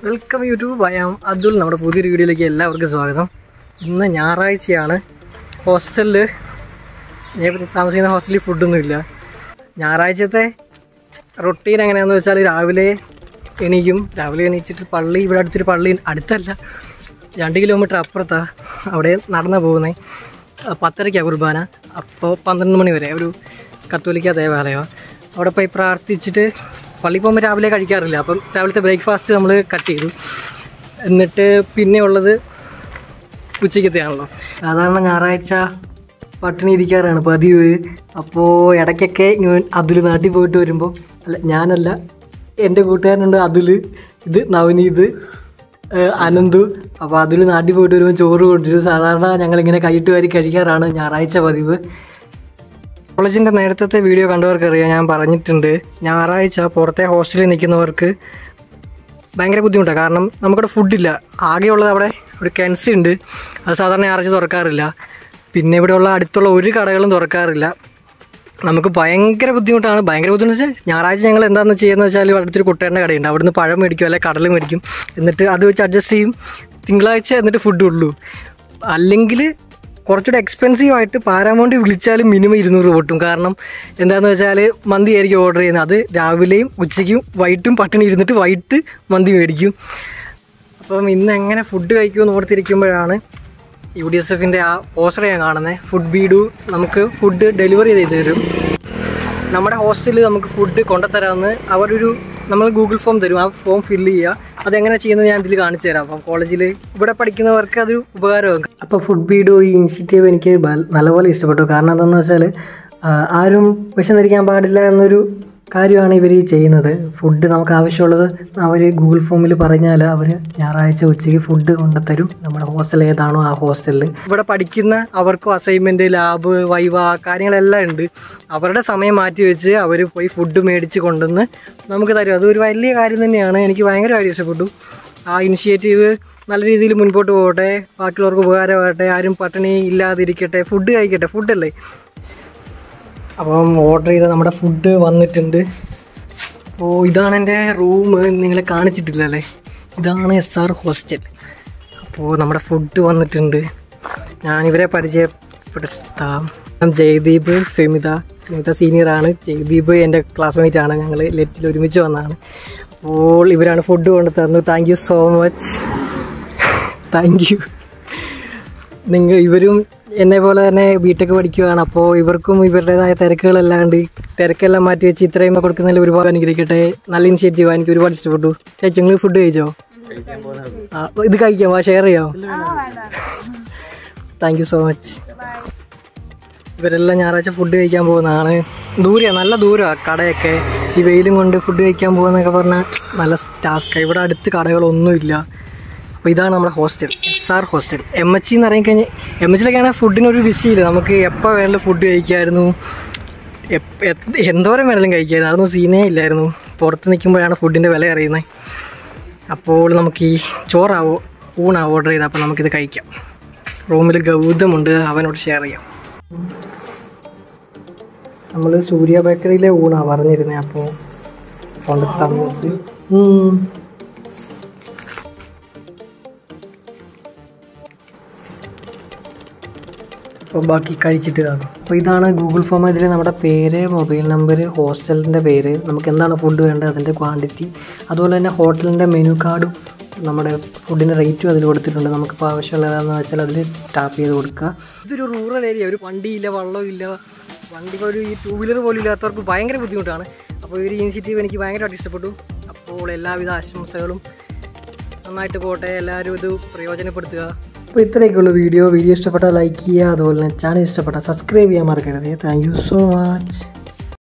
Welcome YouTube I am Atul നമ്മുടെ പുതിയൊരു വീഡിയോയിലേക്ക് എല്ലാവർക്കും സ്വാഗതം ഇന്ന് ഞായറാഴ്ചയാണ് ഹോസ്റ്റലിൽ ഞാൻ താമസിക്കുന്ന ഹോസ്റ്റലിൽ ഫുഡൊന്നുമില്ല ഞായറാഴ്ചത്തെ റൊട്ടീൻ എങ്ങനെയാണെന്ന് വെച്ചാൽ രാവിലെ എണീക്കും രാവിലെ എണീച്ചിട്ട് പള്ളി ഇവിടെ അടുത്തൊരു പള്ളി അടുത്തല്ല രണ്ട് കിലോമീറ്റർ അപ്പുറത്താണ് അവിടെ നടന്നു പോകുന്നത് പത്തരയ്ക്കാണ് കുർബാന അപ്പോൾ പന്ത്രണ്ട് മണി വരെ ഒരു കത്തോലിക്ക ദേവാലയമാണ് അവിടെ പോയി പ്രാർത്ഥിച്ചിട്ട് പള്ളി പോകുമ്പോൾ രാവിലെ കഴിക്കാറില്ല അപ്പം രാവിലത്തെ ബ്രേക്ക്ഫാസ്റ്റ് നമ്മൾ കട്ട് ചെയ്തു എന്നിട്ട് പിന്നെ ഉള്ളത് ഉച്ചയ്ക്കത്തെയാണല്ലോ സാധാരണ ഞായറാഴ്ച പട്ടിണി ഇരിക്കാറാണ് പതിവ് അപ്പോൾ ഇടയ്ക്കൊക്കെ ഞാൻ അതുൽ നാട്ടിൽ പോയിട്ട് വരുമ്പോൾ അല്ല ഞാനല്ല എൻ്റെ കൂട്ടുകാരനുണ്ട് അതുൽ ഇത് നവനീത് ഏഹ് അനന്തു അപ്പോൾ അതിൽ നാട്ടിൽ പോയിട്ട് വരുമ്പോൾ ചോറ് കൊണ്ടുവരും സാധാരണ ഞങ്ങളിങ്ങനെ കൈയിട്ട് വാരി കഴിക്കാറാണ് ഞായറാഴ്ച പതിവ് കോളേജിൻ്റെ നേരത്തെ വീഡിയോ കണ്ടവർക്ക് അറിയാം ഞാൻ പറഞ്ഞിട്ടുണ്ട് ഞായറാഴ്ച പുറത്തെ ഹോസ്റ്റലിൽ നിൽക്കുന്നവർക്ക് ഭയങ്കര ബുദ്ധിമുട്ടാണ് കാരണം നമുക്കവിടെ ഫുഡില്ല ആകെയുള്ളത് അവിടെ ഒരു കെൻസി ഉണ്ട് അത് സാധാരണ ഞായറാഴ്ച തുറക്കാറില്ല പിന്നെ ഇവിടെയുള്ള അടുത്തുള്ള ഒരു കടകളും തുറക്കാറില്ല നമുക്ക് ഭയങ്കര ബുദ്ധിമുട്ടാണ് ഭയങ്കര ബുദ്ധിമുട്ട് വെച്ചാൽ ഞായറാഴ്ച ഞങ്ങൾ എന്താണെന്ന് ചെയ്യുന്നത് വെച്ചാൽ അടുത്തൊരു കുട്ടേൻ്റെ കടയുണ്ട് അവിടുന്ന് പഴം മേടിക്കും അല്ലെങ്കിൽ കടൽ മേടിക്കും എന്നിട്ട് അത് വെച്ച് അഡ്ജസ്റ്റ് ചെയ്യും തിങ്കളാഴ്ച എന്നിട്ട് ഫുഡ് ഉള്ളൂ അല്ലെങ്കിൽ കുറച്ചുകൂടെ എക്സ്പെൻസീവ് ആയിട്ട് പാരാമൗണ്ട് വിളിച്ചാലും മിനിമം ഇരുന്നൂറ് രൂപ കിട്ടും കാരണം എന്താണെന്ന് വെച്ചാൽ മന്തി ആയിരിക്കും ഓർഡർ ചെയ്യുന്നത് അത് രാവിലെയും ഉച്ചയ്ക്കും വൈകിട്ടും പട്ടിണി ഇരുന്നിട്ട് വൈകിട്ട് മന്തി മേടിക്കും അപ്പം ഇന്ന് എങ്ങനെ ഫുഡ് കഴിക്കുമെന്ന് ഓർത്തിരിക്കുമ്പോഴാണ് യു ഡി എസ് എഫിൻ്റെ ആ പോസ്റ്റർ ഞാൻ കാണുന്നത് ഫുഡ് ബീഡു നമുക്ക് ഫുഡ് ഡെലിവറി ചെയ്ത് തരും നമ്മുടെ ഹോസ്റ്റലിൽ നമുക്ക് ഫുഡ് കൊണ്ടുതരാമെന്ന് അവരൊരു നമ്മൾ ഗൂഗിൾ ഫോം തരും ആ ഫോം ഫില്ല് ചെയ്യുക അതെങ്ങനെ ചെയ്യുന്നത് ഞാൻ ഇതിൽ കാണിച്ചു തരാം അപ്പം കോളേജിൽ ഇവിടെ പഠിക്കുന്നവർക്ക് അതൊരു ഉപകാരമാകും അപ്പോൾ ഫുഡ് ബീഡു ഈ ഇനിഷ്യേറ്റീവ് എനിക്ക് ബ- നല്ലപോലെ ഇഷ്ടപ്പെട്ടു കാരണം എന്താണെന്ന് വെച്ചാൽ ആരും വിശന്നിരിക്കാൻ പാടില്ല എന്നൊരു കാര്യമാണ് ഇവർ ഈ ചെയ്യുന്നത് ഫുഡ് നമുക്ക് ആവശ്യമുള്ളത് അവർ ഗൂഗിൾ ഫോമിൽ പറഞ്ഞാൽ അവർ ഞായറാഴ്ച ഉച്ചയ്ക്ക് ഫുഡ് കൊണ്ടുത്തരും നമ്മുടെ ഹോസ്റ്റൽ ഏതാണോ ആ ഹോസ്റ്റലിൽ ഇവിടെ പഠിക്കുന്ന അവർക്കും അസൈൻമെൻറ്റ് ലാബ് വൈവ കാര്യങ്ങളെല്ലാം ഉണ്ട് അവരുടെ സമയം മാറ്റി വെച്ച് അവർ പോയി ഫുഡ് മേടിച്ച് കൊണ്ടുവന്ന് നമുക്ക് തരും അതൊരു വലിയ കാര്യം തന്നെയാണ് എനിക്ക് ഭയങ്കരമായിട്ട് ഇഷ്ടപ്പെട്ടു ആ ഇനിഷ്യേറ്റീവ് നല്ല രീതിയിൽ മുൻപോട്ട് പോകട്ടെ ബാക്കിയുള്ളവർക്ക് ഉപകാരമാകട്ടെ ആരും പട്ടിണി ഇല്ലാതിരിക്കട്ടെ ഫുഡ് കഴിക്കട്ടെ ഫുഡല്ലേ അപ്പം ഓർഡർ ചെയ്ത നമ്മുടെ ഫുഡ് വന്നിട്ടുണ്ട് അപ്പോൾ ഇതാണ് എൻ്റെ റൂം നിങ്ങളെ കാണിച്ചിട്ടില്ലല്ലേ ഇതാണ് എസ് ആർ ഹോസ്റ്റൽ അപ്പോൾ നമ്മുടെ ഫുഡ് വന്നിട്ടുണ്ട് ഞാനിവരെ പരിചയപ്പെടുത്താം ഞാൻ ജയദീപ് ഫെമിത ഫെമിത സീനിയറാണ് ജയദീപ് എൻ്റെ ക്ലാസ്മേറ്റ് ആണ് ഞങ്ങൾ ലെറ്റിൽ ഒരുമിച്ച് വന്നതാണ് അപ്പോൾ ഇവരാണ് ഫുഡ് കൊണ്ട് തന്നു thank you so much thank you നിങ്ങൾ ഇവരും എന്നെ പോലെ തന്നെ ബിടെക് പഠിക്കുകയാണ് അപ്പോൾ ഇവർക്കും ഇവരുടേതായ തിരക്കുകളെല്ലാം ഉണ്ട് തിരക്കെല്ലാം മാറ്റി വെച്ച് ഇത്രയും കൊടുക്കുന്നതിൽ ഒരുപാട് അനുഗ്രഹിക്കട്ടെ നല്ല ഇനിഷ്യേറ്റീവ് എനിക്ക് ഒരുപാട് ഇഷ്ടപ്പെട്ടു ചേച്ചി നിങ്ങൾ ഫുഡ് കഴിച്ചോ ആ അപ്പൊ ഇത് കഴിക്കാമോ ഷെയർ ചെയ്യാമോ താങ്ക് യു സോ മച്ച് ഇവരെല്ലാം ഞായറാഴ്ച ഫുഡ് കഴിക്കാൻ പോകുന്നതാണ് ദൂരെയാണ് നല്ല ദൂരമാണ് കടയൊക്കെ ഈ വെയിലും കൊണ്ട് ഫുഡ് കഴിക്കാൻ പോകുന്നതൊക്കെ പറഞ്ഞാൽ നല്ല ടാസ്ക്കാണ് ഇവിടെ അടുത്ത് കടകളൊന്നുമില്ല അപ്പോൾ ഇതാണ് നമ്മുടെ hostel S R hostel M H എന്ന് പറയുക കഴിഞ്ഞാൽ എം എച്ചിലൊക്കെ ആണെങ്കിൽ ഫുഡിനൊരു വിഷയമില്ല നമുക്ക് എപ്പോൾ വേണമെങ്കിലും ഫുഡ് കഴിക്കായിരുന്നു എപ്പ- എത്- എന്തോരം വേണമെങ്കിലും കഴിക്കായിരുന്നു അതൊന്നും സീനേ ഇല്ലായിരുന്നു പുറത്ത് നിൽക്കുമ്പോഴാണ് ഫുഡിൻ്റെ വില അറിയുന്നത് അപ്പോൾ നമുക്ക് ഈ ചോറാവോ ഊണാ ഓർഡർ ചെയ്താൽ അപ്പോൾ നമുക്കിത് കഴിക്കാം റൂമിൽ ഗൗതമുണ്ട് അവനോട് ഷെയർ ചെയ്യാം നമ്മൾ സൂര്യ ബേക്കറിയിലെ ഊണാണ് പറഞ്ഞിരുന്നത് അപ്പോൾ കൊണ്ട് തന്നത് ഉം. അപ്പോൾ ബാക്കി കഴിച്ചിട്ട് കാണാം അപ്പോൾ ഇതാണ് ഗൂഗിൾ ഫോം ഇതിൽ നമ്മുടെ പേര് മൊബൈൽ നമ്പർ ഹോസ്റ്റലിൻ്റെ പേര് നമുക്ക് എന്താണ് ഫുഡ് വേണ്ടത് അതിൻ്റെ ക്വാണ്ടിറ്റി അതുപോലെ തന്നെ ഹോട്ടലിൻ്റെ മെനു കാർഡും നമ്മുടെ ഫുഡിൻ്റെ റേറ്റും അതിൽ കൊടുത്തിട്ടുണ്ട് നമുക്കിപ്പോൾ ആവശ്യമുള്ളതാണെന്ന് വെച്ചാൽ അതിൽ ടാപ്പ് ചെയ്ത് കൊടുക്കുക ഇതൊരു റൂറൽ ഏരിയ ഒരു വണ്ടിയില്ല വള്ളമില്ല വണ്ടി ഒരു ഈ ടൂ വീലർ പോലും ഇല്ലാത്തവർക്ക് ഭയങ്കര ബുദ്ധിമുട്ടാണ് അപ്പോൾ ഈ ഒരു ഇനിഷ്യേറ്റീവ് എനിക്ക് ഭയങ്കരമായിട്ട് ഇഷ്ടപ്പെട്ടു അപ്പോൾ എല്ലാവിധ ആശംസകളും നന്നായിട്ട് പോട്ടെ എല്ലാവരും ഇത് പ്രയോജനപ്പെടുത്തുക അപ്പോൾ ഇത്രയൊക്കെയുള്ളൂ വീഡിയോ വീഡിയോ ഇഷ്ടപ്പെട്ടാൽ ലൈക്ക് ചെയ്യുക അതുപോലെ തന്നെ ചാനൽ ഇഷ്ടപ്പെട്ടാൽ സബ്സ്ക്രൈബ് ചെയ്യാൻ മറക്കരുത് താങ്ക് യു സോ മച്ച്